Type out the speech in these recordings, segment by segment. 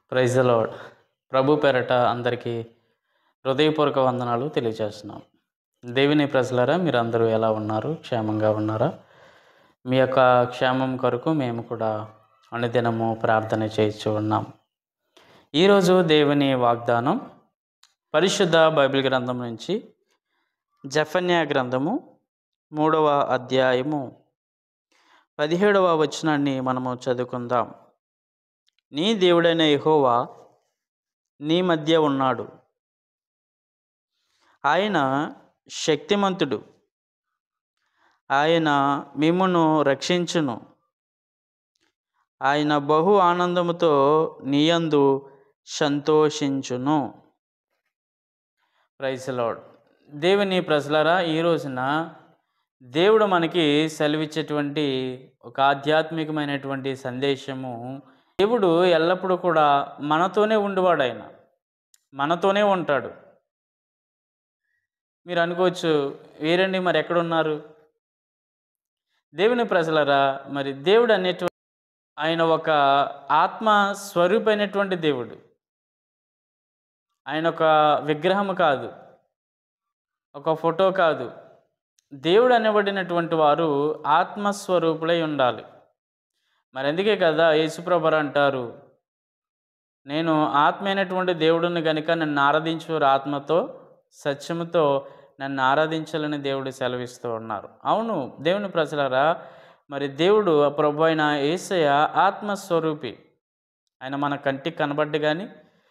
praise lord ప్రభు పేరట అందరికీ హృదయపూర్వక వందనాలు తెలియజేస్తున్నాం దేవుని ప్రజలారా మీరు అందరూ ఎలా ఉన్నారు క్షేమంగా ఉన్నారా మీ యొక్క క్షేమం కొరకు మేము కూడా అనుదినము ప్రార్థన చేయించు ఉన్నాం ఈరోజు దేవుని వాగ్దానం పరిశుద్ధ బైబిల్ గ్రంథం నుంచి జఫన్యా గ్రంథము మూడవ అధ్యాయము పదిహేడవ వచనాన్ని మనము చదువుకుందాం నీ దేవుడైన యెహోవా నీ మధ్య ఉన్నాడు ఆయన శక్తిమంతుడు ఆయన మిమ్మును రక్షించును ఆయన బహు ఆనందముతో నీయందు సంతోషించును ప్రైజ్ లార్డ్ దేవుని ప్రజలరా ఈ రోజున దేవుడు మనకి సెలవిచ్చేటువంటి ఒక ఆధ్యాత్మికమైనటువంటి సందేశము దేవుడు ఎల్లప్పుడూ కూడా మనతోనే ఉండేవాడు ఆయన మనతోనే ఉంటాడు మీరు అనుకోవచ్చు వీరండి మరి ఎక్కడున్నారు దేవుని ప్రజలరా మరి దేవుడు అనేటువంటి ఆయన ఒక ఆత్మ స్వరూపైనటువంటి దేవుడు ఆయన ఒక విగ్రహం కాదు ఒక ఫోటో కాదు దేవుడు అనబడినటువంటి వారు ఆత్మస్వరూపులై ఉండాలి మరి అందుకే కదా యేసుప్రభరు అంటారు నేను ఆత్మ అయినటువంటి దేవుడిని కనుక నన్ను ఆరాధించేవారు ఆత్మతో సత్యముతో నన్ను ఆరాధించాలని దేవుడు సెలవిస్తూ ఉన్నారు అవును దేవుని ప్రజలరా మరి దేవుడు ఆ ప్రభు అయిన ఏసయ ఆత్మస్వరూపి ఆయన మన కంటికి కనబడ్డు కానీ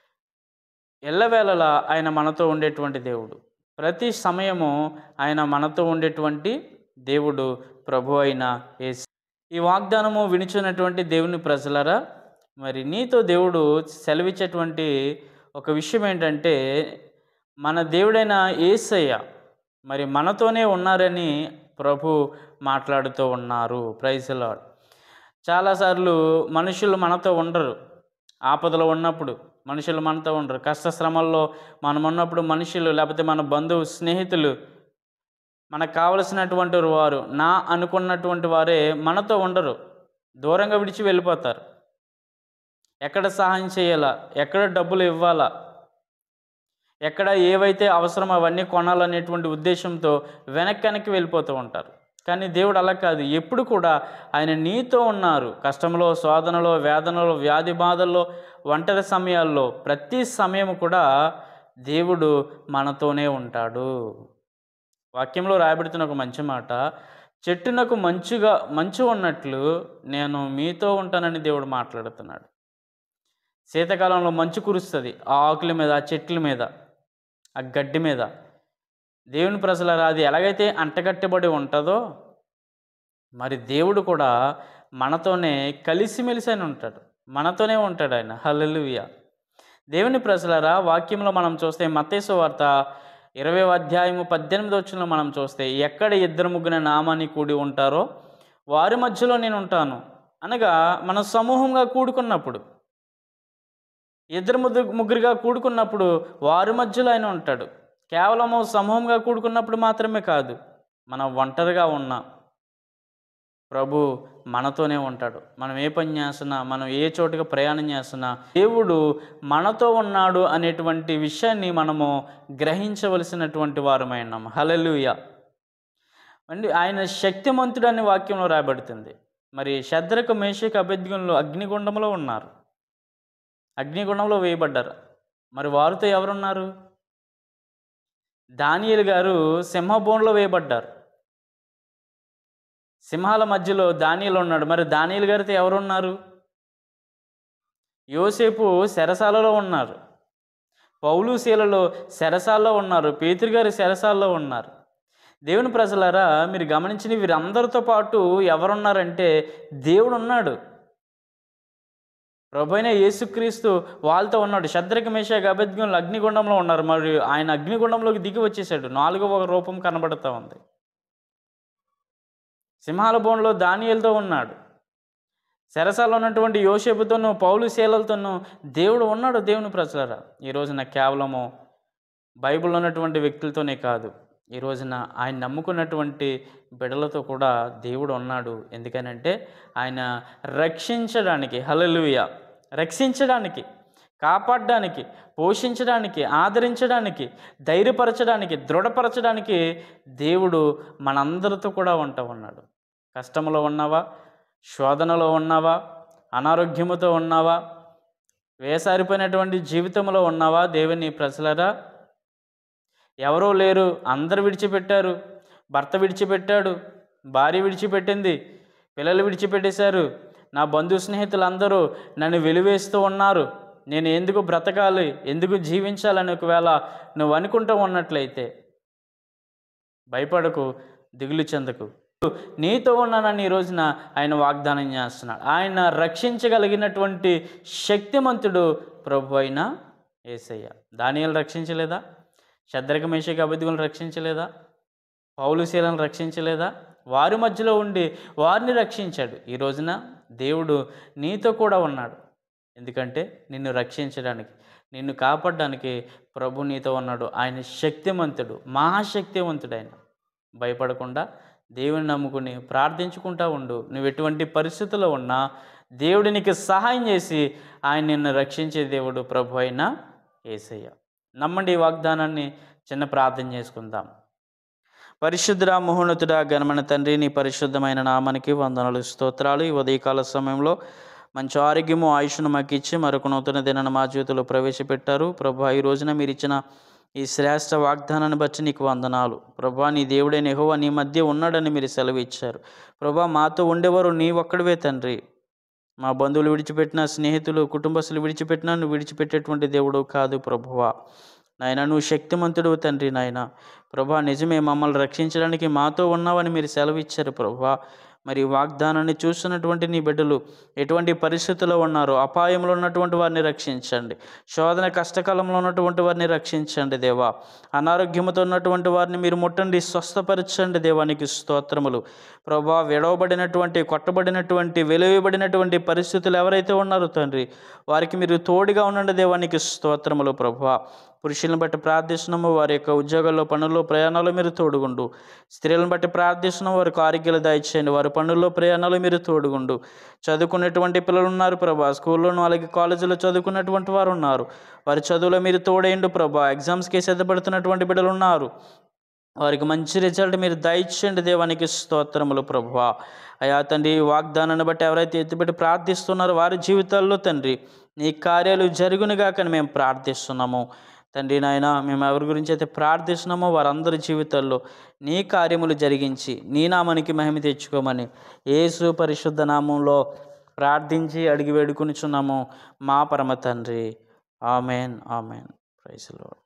ఎల్లవేళలా ఆయన మనతో ఉండేటువంటి దేవుడు ప్రతి సమయము ఆయన మనతో ఉండేటువంటి దేవుడు ప్రభు అయిన ఏసు ఈ వాగ్దానము వినిచున్నటువంటి దేవుని ప్రజలరా మరి నీతో దేవుడు సెలవిచ్చేటువంటి ఒక విషయం ఏంటంటే మన దేవుడైన ఏసయ్య మరి మనతోనే ఉన్నారని ప్రభు మాట్లాడుతూ ఉన్నారు ప్రైజ్ లాడ్ చాలాసార్లు మనుషులు మనతో ఉండరు ఆపదలో ఉన్నప్పుడు మనుషులు మనతో ఉండరు కష్ట శ్రమల్లో మనం ఉన్నప్పుడు మనుషులు లేకపోతే మన బంధువు స్నేహితులు మనకు కావలసినటువంటి వారు నా అనుకున్నటువంటి వారే మనతో ఉండరు దూరంగా విడిచి వెళ్ళిపోతారు ఎక్కడ సహాయం చేయాలా ఎక్కడ డబ్బులు ఇవ్వాలా ఎక్కడ ఏవైతే అవసరమో అవన్నీ కొనాలనేటువంటి ఉద్దేశంతో వెనక్కి వెనక్కి వెళ్ళిపోతూ ఉంటారు కానీ దేవుడు అలా కాదు ఎప్పుడు కూడా ఆయన నీతో ఉన్నారు కష్టంలో శోధనలో వేదనలో వ్యాధి బాధల్లో ఒంటరి సమయాల్లో ప్రతి సమయం కూడా దేవుడు మనతోనే ఉంటాడు వాక్యంలో రాయబడుతున్న ఒక మంచి మాట చెట్టునకు మంచుగా మంచు ఉన్నట్లు నేను మీతో ఉంటానని దేవుడు మాట్లాడుతున్నాడు శీతాకాలంలో మంచు కురుస్తుంది ఆ ఆకుల మీద ఆ చెట్ల మీద ఆ గడ్డి మీద దేవుని ప్రజలరా అది ఎలాగైతే అంటగట్టబడి ఉంటుందో మరి దేవుడు కూడా మనతోనే కలిసిమెలిసి అని ఉంటాడు మనతోనే ఉంటాడు ఆయన హల్లెలూయ దేవుని ప్రజలరా వాక్యంలో మనం చూస్తే మత్తేసు వార్త ఇరవై అధ్యాయము పద్దెనిమిది వచ్చిన మనం చూస్తే ఎక్కడ ఇద్దరు ముగ్గురు నామాన్ని కూడి ఉంటారో వారి మధ్యలో నేను ఉంటాను అనగా మనం సమూహంగా కూడుకున్నప్పుడు ఇద్దరు ముగ్గురు ముగ్గురుగా కూడుకున్నప్పుడు వారి మధ్యలో ఆయన ఉంటాడు కేవలము సమూహంగా కూడుకున్నప్పుడు మాత్రమే కాదు మనం ఒంటరిగా ఉన్నా ప్రభు మనతోనే ఉంటాడు మనం ఏ పని చేస్తున్నా మనం ఏ చోటుగా ప్రయాణం చేస్తున్నా దేవుడు మనతో ఉన్నాడు అనేటువంటి విషయాన్ని మనము గ్రహించవలసినటువంటి వారమైనాం హలలుయ అండి ఆయన శక్తిమంతుడు అనే వాక్యంలో రాయబడుతుంది మరి శద్రక మేషక అభ్యర్థిగులు అగ్నిగుండంలో ఉన్నారు అగ్నిగుండంలో వేయబడ్డారు మరి వారితో ఎవరున్నారు దానియలు గారు సింహబోన్లో వేయబడ్డారు సింహాల మధ్యలో దానియలు ఉన్నాడు మరి దానియలు గారితో ఎవరున్నారు యోసేపు సెరసాలలో ఉన్నారు పౌలు శీలలో సెరసాల్లో ఉన్నారు పేతురు గారి సెరసాల్లో ఉన్నారు దేవుని ప్రజలారా మీరు గమనించిన వీరందరితో పాటు ఎవరున్నారంటే దేవుడు ఉన్నాడు ప్రభైన యేసుక్రీస్తు వాళ్ళతో ఉన్నాడు శద్రక మేషాక అభ్యర్థులు అగ్నిగుండంలో ఉన్నారు మరి ఆయన అగ్నిగుండంలోకి దిగి వచ్చేసాడు నాలుగవ రూపం కనబడుతూ ఉంది సింహాల బోన్లో దానియలతో ఉన్నాడు సెరసాలో ఉన్నటువంటి యోసేపుతోనూ పౌలు శీలలతోనూ దేవుడు ఉన్నాడు దేవుని ప్రజలరా ఈ రోజున కేవలము బైబిల్లో ఉన్నటువంటి వ్యక్తులతోనే కాదు ఈ రోజున ఆయన నమ్ముకున్నటువంటి బిడలతో కూడా దేవుడు ఉన్నాడు ఎందుకనంటే ఆయన రక్షించడానికి హలలుయ రక్షించడానికి కాపాడడానికి పోషించడానికి ఆదరించడానికి ధైర్యపరచడానికి దృఢపరచడానికి దేవుడు మనందరితో కూడా ఉంటా ఉన్నాడు కష్టంలో ఉన్నావా శోధనలో ఉన్నావా అనారోగ్యముతో ఉన్నావా వేసారిపోయినటువంటి జీవితంలో ఉన్నావా దేవుని ప్రజలరా ఎవరూ లేరు అందరు విడిచిపెట్టారు భర్త విడిచిపెట్టాడు భార్య విడిచిపెట్టింది పిల్లలు విడిచిపెట్టేశారు నా బంధు స్నేహితులు అందరూ నన్ను వెలివేస్తూ ఉన్నారు నేను ఎందుకు బ్రతకాలి ఎందుకు జీవించాలని ఒకవేళ నువ్వు అనుకుంటూ ఉన్నట్లయితే భయపడకు దిగులు చెందకు నీతో ఉన్నానని ఈ రోజున ఆయన వాగ్దానం చేస్తున్నాడు ఆయన రక్షించగలిగినటువంటి శక్తిమంతుడు ప్రభు అయిన ఏసయ్య దానియాలు రక్షించలేదా శద్రక మేషక అభిధులను రక్షించలేదా పౌలుశీలను రక్షించలేదా వారి మధ్యలో ఉండి వారిని రక్షించాడు ఈ రోజున దేవుడు నీతో కూడా ఉన్నాడు ఎందుకంటే నిన్ను రక్షించడానికి నిన్ను కాపాడడానికి ప్రభు నీతో ఉన్నాడు ఆయన శక్తిమంతుడు మహాశక్తివంతుడు ఆయన భయపడకుండా దేవుని నమ్ముకుని ప్రార్థించుకుంటా ఉండు నువ్వు ఎటువంటి పరిస్థితుల్లో ఉన్నా దేవుడు నీకు సహాయం చేసి ఆయన నిన్ను రక్షించే దేవుడు ప్రభు అయిన ఏసయ్య నమ్మండి ఈ వాగ్దానాన్ని చిన్న ప్రార్థన చేసుకుందాం పరిశుద్ధుడా మహోన్నతుడా ఘనమైన తండ్రి నీ పరిశుద్ధమైన నామానికి వందనలు స్తోత్రాలు ఈ ఉదయకాల సమయంలో మంచి ఆరోగ్యము ఆయుష్ను మాకు ఇచ్చి మరొక నూతన దినాన్ని మా జీవితంలో ప్రవేశపెట్టారు ప్రభా ఈ రోజున మీరు ఇచ్చిన ఈ శ్రేష్ఠ వాగ్దానాన్ని బట్టి నీకు వందనాలు ప్రభా నీ దేవుడైన యెహోవా నీ మధ్య ఉన్నాడని మీరు సెలవు ఇచ్చారు ప్రభా మాతో ఉండేవారు నీ ఒక్కడివే తండ్రి మా బంధువులు విడిచిపెట్టిన స్నేహితులు కుటుంబస్తులు విడిచిపెట్టినా నువ్వు విడిచిపెట్టేటువంటి దేవుడు కాదు ప్రభువా నాయన నువ్వు శక్తిమంతుడు తండ్రి నాయన ప్రభా నిజమే మమ్మల్ని రక్షించడానికి మాతో ఉన్నావని మీరు సెలవు ఇచ్చారు ప్రభా మరి ఈ వాగ్దానాన్ని చూస్తున్నటువంటి నీ బిడ్డలు ఎటువంటి పరిస్థితుల్లో ఉన్నారో అపాయంలో ఉన్నటువంటి వారిని రక్షించండి శోధన కష్టకాలంలో ఉన్నటువంటి వారిని రక్షించండి దేవా అనారోగ్యముతో ఉన్నటువంటి వారిని మీరు ముట్టండి స్వస్థపరచండి దేవానికి స్తోత్రములు ప్రభా విడవబడినటువంటి కొట్టబడినటువంటి వెలువబడినటువంటి పరిస్థితులు ఎవరైతే ఉన్నారో తండ్రి వారికి మీరు తోడుగా ఉండండి దేవానికి స్తోత్రములు ప్రభా పురుషులను బట్టి ప్రార్థిస్తున్నాము వారి యొక్క ఉద్యోగాల్లో పనుల్లో ప్రయాణాలు మీరు తోడుగుండు స్త్రీలను బట్టి ప్రార్థిస్తున్నాము వారికి ఆరోగ్యాలు దయచేయండి వారి పనుల్లో ప్రయాణాలు మీరు తోడుగుండు చదువుకునేటువంటి పిల్లలు ఉన్నారు ప్రభా స్కూల్లోనూ అలాగే కాలేజీలో చదువుకున్నటువంటి వారు ఉన్నారు వారి చదువులో మీరు తోడేయండు ప్రభా ఎగ్జామ్స్కి సిద్ధపడుతున్నటువంటి బిడ్డలు ఉన్నారు వారికి మంచి రిజల్ట్ మీరు దయచేయండి దేవానికి స్తోత్రములు ప్రభువా అయా తండ్రి ఈ వాగ్దానాన్ని బట్టి ఎవరైతే ఎత్తిపెట్టి ప్రార్థిస్తున్నారో వారి జీవితాల్లో తండ్రి నీ కార్యాలు జరుగునుగాకని మేము ప్రార్థిస్తున్నాము తండ్రి నాయన మేము ఎవరి గురించి అయితే ప్రార్థిస్తున్నామో వారందరి జీవితాల్లో నీ కార్యములు జరిగించి నీ నామానికి మహిమ తెచ్చుకోమని యేసు పరిశుద్ధ నామంలో ప్రార్థించి అడిగి వేడుకొనిచున్నాము మా పరమ తండ్రి ఆమెన్ ఆమెన్ ప్రైస్ లార్డ్